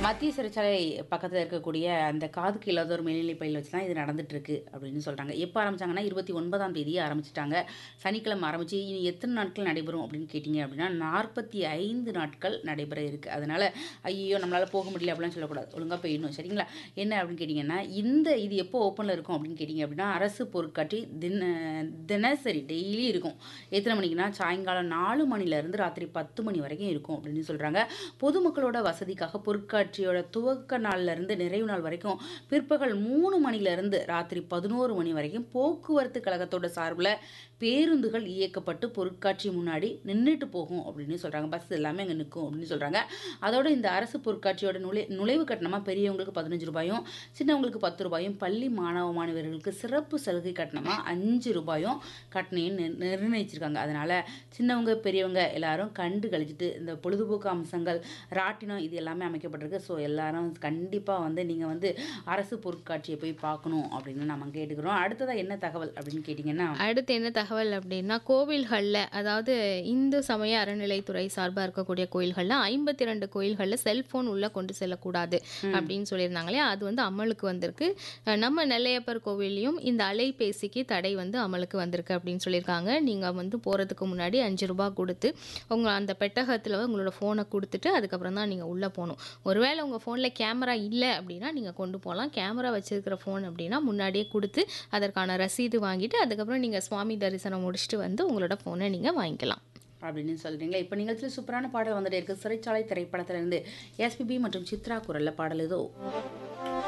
மத்திய சிறைச்சாலை பக்கத்தில் இருக்கக்கூடிய அந்த காதுக்கு இல்லாத ஒரு மேல்நிலை பள்ளியில் வச்சு தான் இது நடந்துட்டு இருக்கு அப்படின்னு சொல்கிறாங்க எப்போ ஆரம்பிச்சாங்கன்னா இருபத்தி ஒன்பதாம் தேதி ஆரம்பிச்சிட்டாங்க சனிக்கிழமை ஆரம்பிச்சு இனி எத்தனை நாட்கள் நடைபெறும் அப்படின்னு கேட்டிங்க அப்படின்னா நாற்பத்தி ஐந்து நாட்கள் நடைபெற இருக்குது அதனால் ஐயோ நம்மளால் போக முடியல அப்படிலாம் சொல்லக்கூடாது ஒழுங்காக போயிடணும் சரிங்களா என்ன அப்படின்னு கேட்டிங்கன்னா இந்த இது எப்போ ஓப்பனில் இருக்கும் அப்படின்னு கேட்டிங்க அப்படின்னா அரசு பொருட்காட்சி தின தினசரி டெய்லி இருக்கும் எத்தனை மணிக்குன்னா சாயங்காலம் நாலு மணிலேருந்து ராத்திரி பத்து மணி வரைக்கும் இருக்கும் அப்படின்னு சொல்கிறாங்க பொதுமக்களோட வசதிக்காக பொருட்காட்சியோட துவக்க நாள்ல இருந்து நிறைவு நாள் வரைக்கும் பிற்பகல் மூணு மணிலேருந்து ராத்திரி பதினோரு மணி வரைக்கும் போக்குவரத்து கழகத்தோட சார்பில் பேருந்துகள் இயக்கப்பட்டு பொருட்காட்சி முன்னாடி நின்றுட்டு போகும் அப்படின்னு சொல்கிறாங்க பஸ் எல்லாமே அங்கே நிற்கும் அப்படின்னு சொல்கிறாங்க அதோட இந்த அரசு பொருட்காட்சியோட நுழை நுழைவு கட்டணமாக பெரியவங்களுக்கு பதினஞ்சு ரூபாயும் சின்னவங்களுக்கு பத்து ரூபாயும் பள்ளி மாணவ மாணவர்களுக்கு சிறப்பு சலுகை கட்டணமாக அஞ்சு ரூபாயும் கட்டணையும் நிர்- நிர்ணயிச்சிருக்காங்க அதனால் சின்னவங்க பெரியவங்க எல்லாரும் கண்டு கழிச்சிட்டு இந்த பொழுதுபோக்கு அம்சங்கள் ராட்டினம் இது எல்லாமே அமைக்கப்பட்டிருக்கு ஸோ எல்லாரும் கண்டிப்பாக வந்து நீங்கள் வந்து அரசு பொருட்காட்சியை போய் பார்க்கணும் அப்படின்னு நம்ம கேட்டுக்கிறோம் அடுத்ததாக என்ன தகவல் அப்படின்னு கேட்டிங்கன்னா அடுத்து என்ன தகவல் அப்படின்னா கோவில்களில் அதாவது இந்து சமய அறநிலைத்துறை சார்பாக இருக்கக்கூடிய கோயில்களில் ஐம்பத்தி ரெண்டு கோயில்களில் செல்ஃபோன் உள்ளே கொண்டு செல்லக்கூடாது அப்படின்னு சொல்லியிருந்தாங்களே அது வந்து அமலுக்கு வந்திருக்கு அஹ் நம்ம நெல்லையப்பர் கோவில்லையும் இந்த அலைபேசிக்கு தடை வந்து அமலுக்கு வந்திருக்கு அப்படின்னு சொல்லியிருக்காங்க நீங்கள் வந்து போகிறதுக்கு முன்னாடி அஞ்சு ரூபாய் கொடுத்து உங்கள் அந்த பெட்டகத்தில் உங்களோட ஃபோனை கொடுத்துட்டு அதுக்கப்புறம் தான் நீங்கள் உள்ளே போகணும் ஒருவேளை உங்கள் ஃபோனில் கேமரா இல்லை அப்படின்னா நீங்கள் கொண்டு போகலாம் கேமரா வச்சிருக்கிற ஃபோன் அப்படின்னா முன்னாடியே கொடுத்து அதற்கான ரசீது வாங்கிட்டு அதுக்கப்புறம் நீங்கள் சுவாமி தரிசனம் முடிச்சுட்டு வந்து உங்களோட ஃபோனை நீங்கள் வாங்கிக்கலாம் அப்படின்னு சொல்றீங்களா இப்போ நிகழ்ச்சியில் சூப்பரான பாடல் வந்துட்டே இருக்கு சிறைச்சாலை திரைப்படத்திலிருந்து எஸ்பிபி மற்றும் சித்ரா குரல்ல பாடல் இதோ